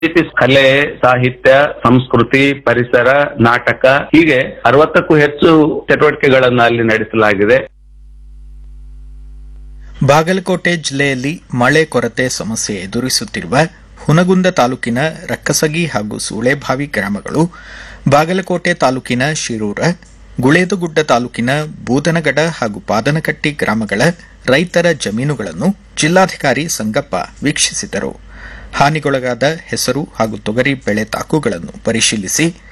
ರೀತಿ ಕಲೆ ಸಾಹಿತ್ಯ ಸಂಸ್ಕೃತಿ ಪರಿಸರ ನಾಟಕ ಹೀಗೆ ಅರವತ್ತಕ್ಕೂ ಹೆಚ್ಚು ಚಟುವಟಿಕೆಗಳನ್ನು ಅಲ್ಲಿ ನಡೆಸಲಾಗಿದೆ ಬಾಗಲಕೋಟೆ ಜಿಲ್ಲೆಯಲ್ಲಿ ಮಳೆ ಕೊರತೆ ಸಮಸ್ಯೆ ಎದುರಿಸುತ್ತಿರುವ ಹುನಗುಂದ ತಾಲೂಕಿನ ರಕ್ಕಸಗಿ ಹಾಗೂ ಸೂಳೆಭಾವಿ ಗ್ರಾಮಗಳು ಬಾಗಲಕೋಟೆ ತಾಲೂಕಿನ ಶಿರೂರ ಗುಳೇದಗುಡ್ಡ ತಾಲೂಕಿನ ಬೂದನಗಡ ಹಾಗೂ ಪಾದನಕಟ್ಟಿ ಗ್ರಾಮಗಳ ರೈತರ ಜಮೀನುಗಳನ್ನು ಜಿಲ್ಲಾಧಿಕಾರಿ ಸಂಗಪ್ಪ ವೀಕ್ಷಿಸಿದರು ಹಾನಿಗೊಳಗಾದ ಹೆಸರು ಹಾಗೂ ತೊಗರಿ ಬೆಳೆ ತಾಕುಗಳನ್ನು ಪರಿಶೀಲಿಸಿ